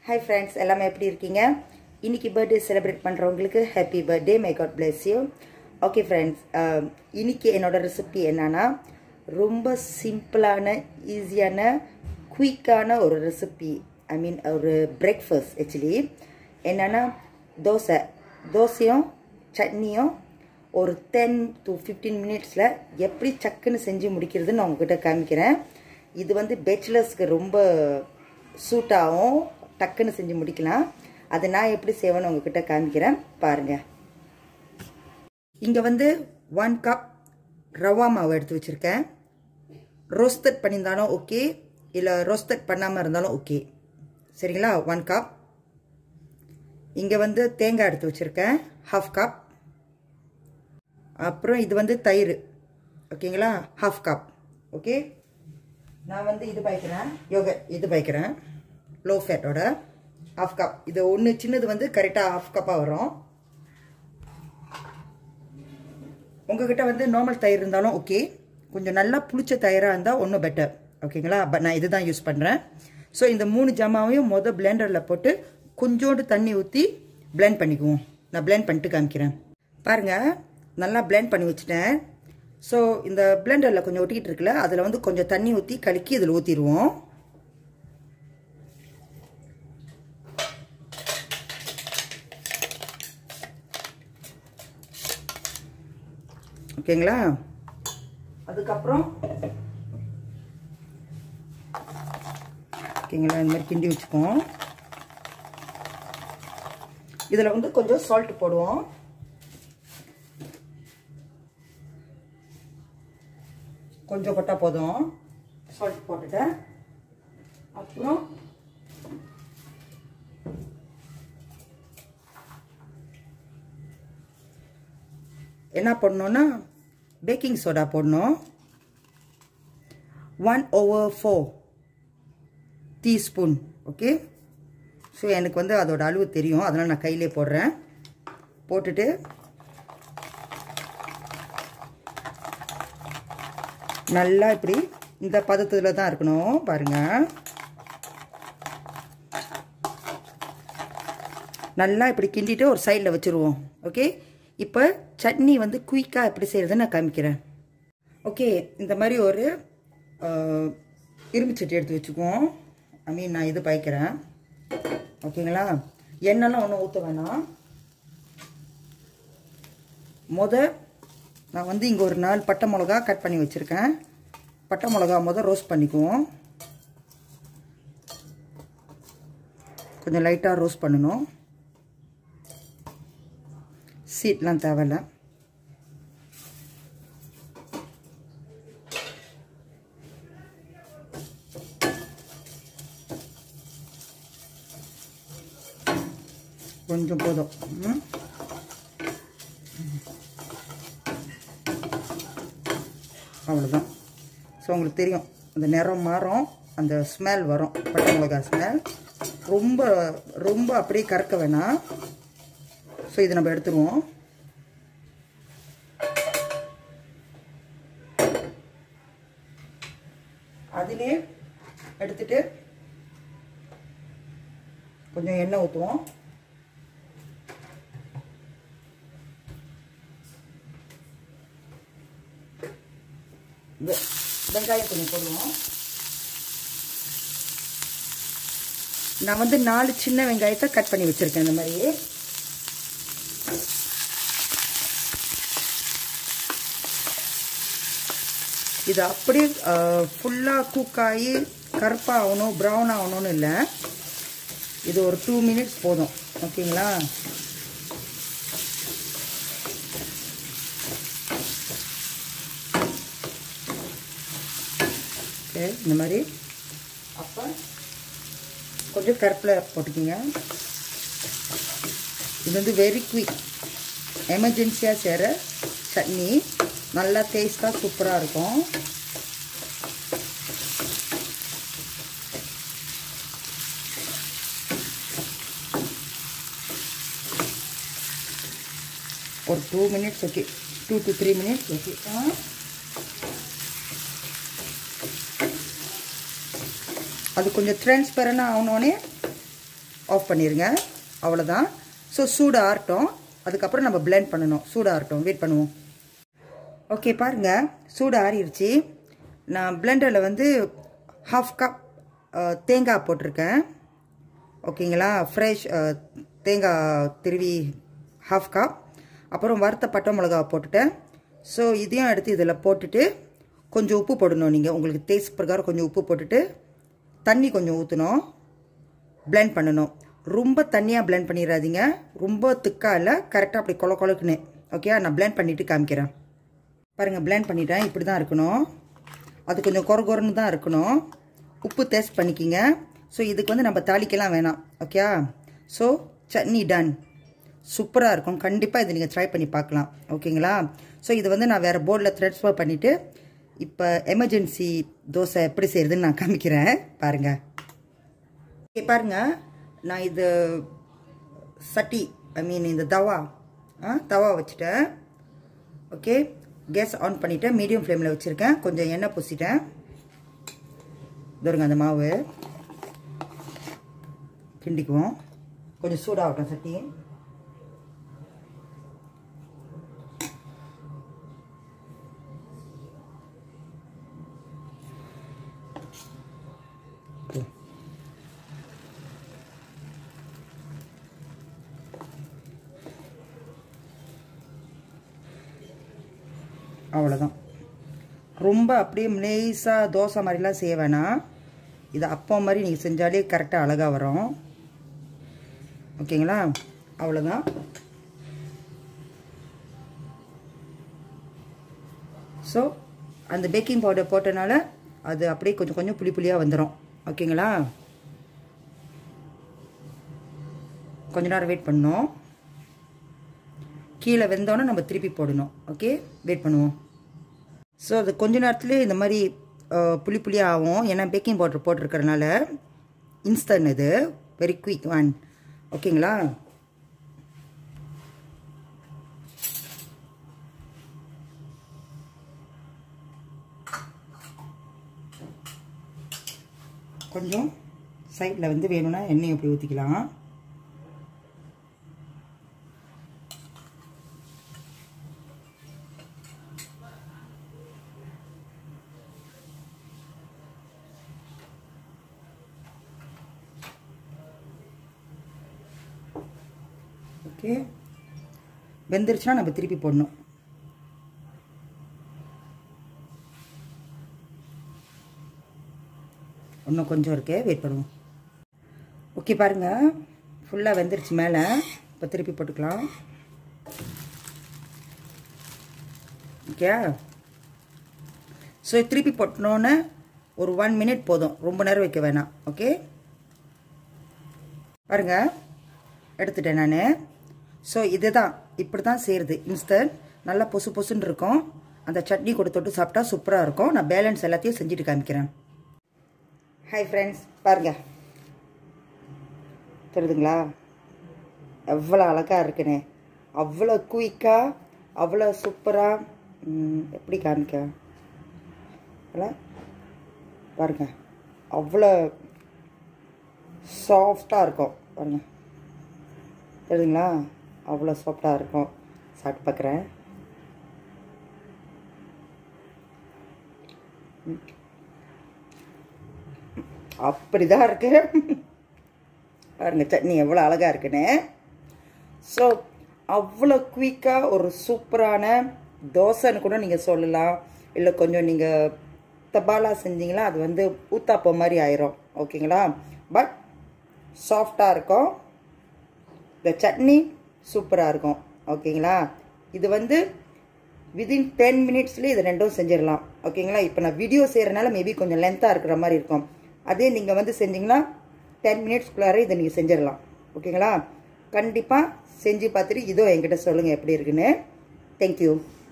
hi friends எல்லாமே எப்படி இருக்கீங்க இன்னைக்கு பர்த்டே செலிப்ரேட் பண்ணுறவங்களுக்கு happy birthday may God bless you okay friends இன்னைக்கு என்னோட ரெசிபி என்னன்னா ரொம்ப சிம்பிளான ஈஸியான குயிக்கான ஒரு ரெசிபி ஐ மீன் ஒரு பிரேக்ஃபாஸ்ட் ஆக்சுவலி என்னன்னா தோசை தோசையும் சட்னியும் ஒரு டென் டு ஃபிஃப்டீன் மினிட்ஸில் எப்படி சக்குன்னு செஞ்சு முடிக்கிறதுன்னு நான் உங்ககிட்ட காமிக்கிறேன் இது வந்து பேச்சுலர்ஸ்க்கு ரொம்ப சூட் ஆகும் டக்குன்னு செஞ்சு முடிக்கலாம் அதை நான் எப்படி செய்வேன்னு உங்ககிட்ட காமிக்கிறேன் பாருங்கள் இங்கே வந்து ஒன் கப் ரவா மாவு எடுத்து வச்சுருக்கேன் ரோஸ்டட் பண்ணியிருந்தாலும் ஓகே இல்லை ரோஸ்டட் பண்ணாமல் இருந்தாலும் ஓகே சரிங்களா ஒன் கப் இங்கே வந்து தேங்காய் எடுத்து வச்சுருக்கேன் ஹாஃப் கப் அப்புறம் இது வந்து தயிர் ஓகேங்களா ஹாஃப் கப் ஓகே நான் வந்து இது பாய்க்கிறேன் யோக இது பாய்க்கிறேன் லோ ஃபேட்டோட ஹாஃப் கப் இது ஒன்று சின்னது வந்து கரெக்டாக ஹாஃப் கப்பாக வரும் உங்ககிட்ட வந்து நார்மல் தயிர் இருந்தாலும் ஓகே கொஞ்சம் நல்லா புளிச்ச தயிராக இருந்தால் ஒன்றும் பெட்டர் ஓகேங்களா பட் நான் இதுதான் யூஸ் பண்ணுறேன் ஸோ இந்த மூணு ஜமாவையும் மொதல் பிளெண்டரில் போட்டு கொஞ்சோண்டு தண்ணி ஊற்றி பிளெண்ட் பண்ணிக்குவோம் நான் பிளெண்ட் பண்ணிட்டு காமிக்கிறேன் பாருங்கள் நல்லா பிளெண்ட் பண்ணி வச்சுட்டேன் ஸோ இந்த பிளெண்டரில் கொஞ்சம் ஒட்டிக்கிட்டு இருக்குல்ல அதில் வந்து கொஞ்சம் தண்ணி ஊற்றி கலக்கி இதில் ஊற்றிடுவோம் ஓகேங்களா அதுக்கப்புறம் ஓகேங்களா இந்த மாதிரி கிண்டி வச்சுக்குவோம் இதில் வந்து கொஞ்சம் சால்ட் போடுவோம் கொஞ்சம் போட்டால் போதும் சால்ட் போட்டுட்டேன் அப்புறம் என்ன பண்ணணும்னா பேக்கிங் சோடா போடணும் one over four teaspoon okay so எனக்கு வந்து அதோட அளவு தெரியும் அதனால் நான் கையிலே போடுறேன் போட்டுட்டு நல்லா இப்படி இந்த பதத்தில் தான் இருக்கணும் பாருங்கள் நல்லா இப்படி கிண்டிட்டு ஒரு சைடில் வச்சுருவோம் ஓகே இப்போ சட்னி வந்து குயிக்காக எப்படி செய்கிறதுன்னு நான் காமிக்கிறேன் ஓகே இந்த மாதிரி ஒரு இரும்பு சட்டி எடுத்து வச்சுக்குவோம் ஐ மீன் நான் இது பாய்க்கிறேன் ஓகேங்களா எண்ணெய்லாம் ஒன்றும் ஊற்ற வேணாம் முத நான் வந்து இங்கே ஒரு நாலு பட்டை மிளகா கட் பண்ணி வச்சுருக்கேன் பட்டை மிளகா முத ரோஸ்ட் பண்ணிக்குவோம் கொஞ்சம் லைட்டாக ரோஸ்ட் பண்ணணும் சீட்லாம் தேவையில்ல கொஞ்சம் போதும் அவ்வளோதான் ஸோ உங்களுக்கு தெரியும் அந்த நிறம் மாறும் அந்த ஸ்மெல் வரும் பட்டை மிளகா ஸ்மெல் ரொம்ப ரொம்ப அப்படியே கறக்க வேணாம் ஸோ இதை நம்ம எடுத்துருவோம் அதிலே எடுத்துட்டு கொஞ்சம் எண்ணெய் ஊற்றுவோம் வெங்காயம் கொஞ்சம் போடுவோம் நான் வந்து நாலு சின்ன வெங்காயத்தை கட் பண்ணி வச்சுருக்கேன் இந்த மாதிரி இது அப்படியே ஃபுல்லாக குக் ஆகி கருப்பாக ஆகணும் ப்ரௌன் ஆகணும்னு இல்லை இது ஒரு டூ மினிட்ஸ் போதும் ஓகேங்களா ஓகே இந்த மாதிரி அப்போ கொஞ்சம் கருப்பில் போட்டுக்கிங்க இது வந்து வெரி குயிக் எமர்ஜென்சியாக செய்கிற சட்னி நல்லா டேஸ்ட்டாக சூப்பராக இருக்கும் ஒரு two minutes okay two to three minutes okay அது கொஞ்சம் ட்ரான்ஸ்பரண்டாக ஆகணுன்னே ஆஃப் பண்ணிடுங்க அவ்வளோதான் ஸோ சூடு ஆறட்டும் அதுக்கப்புறம் நம்ம blend பண்ணணும் சூடு ஆறட்டும் வெயிட் பண்ணுவோம் ஓகே பாருங்கள் சூடு ஆறிடுச்சு நான் பிளெண்டரில் வந்து ஹாஃப் கப் தேங்காய் போட்டிருக்கேன் ஓகேங்களா ஃப்ரெஷ் தேங்காய் திருவி ஹாஃப் கப் அப்புறம் வறுத்த பட்டை மிளகா போட்டுட்டேன் ஸோ இதையும் எடுத்து இதில் போட்டுட்டு கொஞ்சம் உப்பு போடணும் நீங்கள் உங்களுக்கு டேஸ்ட் பிரகாரம் கொஞ்சம் உப்பு போட்டுட்டு தண்ணி கொஞ்சம் ஊற்றணும் blend பண்ணணும் ரொம்ப தண்ணியாக blend பண்ணிடாதீங்க ரொம்ப திக்காக இல்லை கரெக்டாக அப்படி கொல கொலக்குன்னு ஓகே நான் blend பண்ணிவிட்டு காமிக்கிறேன் பாருங்கள் blend பண்ணிட்டேன் இப்படி தான் இருக்கணும் அது கொஞ்சம் கொர கொரன்னு தான் இருக்கணும் உப்பு டேஸ்ட் பண்ணிக்கிங்க ஸோ இதுக்கு வந்து நம்ம தாளிக்கலாம் வேணாம் ஓகே ஸோ சட்னி டன் சூப்பராக இருக்கும் கண்டிப்பாக இதை நீங்கள் ட்ரை பண்ணி பார்க்கலாம் ஓகேங்களா ஸோ இது வந்து நான் வேறு போர்டில் ட்ரான்ஸ்ஃபர் பண்ணிவிட்டு இப்போ எமர்ஜென்சி தோசை எப்படி செய்கிறதுன்னு நான் காமிக்கிறேன் பாருங்கள் ஓகே பாருங்க நான் இது சட்டி ஐ மீன் இந்த தவா ஆ தவா வச்சுட்டேன் ஓகே கேஸ் ஆன் பண்ணிவிட்டேன் மீடியம் ஃப்ளேமில் வச்சுருக்கேன் கொஞ்சம் எண்ணெய் பூசிட்டேன் இதோருங்க அந்த மாவு கிண்டிக்குவோம் கொஞ்சம் சூடாகட்டும் சட்டி அவ்வளோதான் ரொம்ப அப்படியே லேசாக தோசை மாதிரிலாம் செய்ய வேணாம் இது அப்பம் மாதிரி நீங்கள் செஞ்சாலே கரெக்டாக அழகாக வரும் ஓகேங்களா அவ்வளோதான் ஸோ அந்த பேக்கிங் பவுடர் போட்டனால அது அப்படியே கொஞ்சம் கொஞ்சம் புளி புளியாக வந்துடும் ஓகேங்களா கொஞ்ச நேரம் வெயிட் பண்ணணும் கீழே வெந்தோன்னே நம்ம திருப்பி போடணும் ஓகே வெயிட் பண்ணுவோம் ஸோ அது கொஞ்ச நேரத்துலேயே இந்த மாதிரி புளி புளியாக ஆகும் ஏன்னா பேக்கிங் பவுடர் போட்டிருக்கறனால இன்ஸ்டன்ட் இது வெரி குயிக் ஒன் ஓகேங்களா கொஞ்சம் சைடில் வந்து வேணும்னா எண்ணெய் அப்படி ஊற்றிக்கலாம் ஓகே வெந்துருச்சுன்னா நம்ம திருப்பி போடணும் இன்னும் கொஞ்சம் இருக்கே வெயிட் பண்ணுவோம் ஓகே பாருங்கள் ஃபுல்லாக வெந்துருச்சு மேலே இப்போ திருப்பி போட்டுக்கலாம் ஓகே ஸோ திருப்பி போட்டோன்னே ஒரு ஒன் மினிட் போதும் ரொம்ப நேரம் வைக்க வேணாம் ஓகே பாருங்க எடுத்துட்டேன் நான் ஸோ இதுதான் இப்படி தான் செய்கிறது இன்ஸ்டன்ட் நல்லா பொசு பொசுன்னு இருக்கும் அந்த சட்னி கூட தொட்டு சாப்பிட்டா சூப்பராக இருக்கும் நான் பேலன்ஸ் எல்லாத்தையும் செஞ்சுட்டு காமிக்கிறேன் ஹாய் ஃப்ரெண்ட்ஸ் பாருங்க தெரியுதுங்களா எவ்வளோ அழகாக இருக்குன்னு அவ்வளோ குயிக்காக அவ்வளோ சூப்பராக எப்படி காமிக்க பாருங்க அவ்வளோ சாஃப்டாக இருக்கும் பாருங்க தெரியுதுங்களா அவ்வளோ சாஃப்டாக இருக்கும் சாப்பிட்டு பார்க்குறேன் அப்படி தான் இருக்கு பாருங்க சட்னி எவ்வளோ அழகாக இருக்குன்னு ஸோ அவ்வளோ குயிக்காக ஒரு சூப்பரான தோசைன்னு கூட நீங்கள் சொல்லலாம் இல்லை கொஞ்சம் நீங்கள் தபாலா செஞ்சீங்களா அது வந்து ஊத்தாப்பம் மாதிரி ஆயிரும் ஓகேங்களா பட் சாஃப்டாக இருக்கும் இந்த சட்னி சூப்பராக இருக்கும் ஓகேங்களா இது வந்து விதின் டென் மினிட்ஸ்லேயே இது ரெண்டும் செஞ்சிடலாம் ஓகேங்களா இப்போ நான் வீடியோ செய்கிறனால மேபி கொஞ்சம் லென்த்தாக இருக்கிற மாதிரி இருக்கும் அதே நீங்கள் வந்து செஞ்சீங்கன்னா டென் மினிட்ஸ்க்குள்ளார இதை நீங்கள் செஞ்சிடலாம் ஓகேங்களா கண்டிப்பாக செஞ்சு பார்த்துட்டு இதோ என்கிட்ட சொல்லுங்கள் எப்படி இருக்குன்னு தேங்க்யூ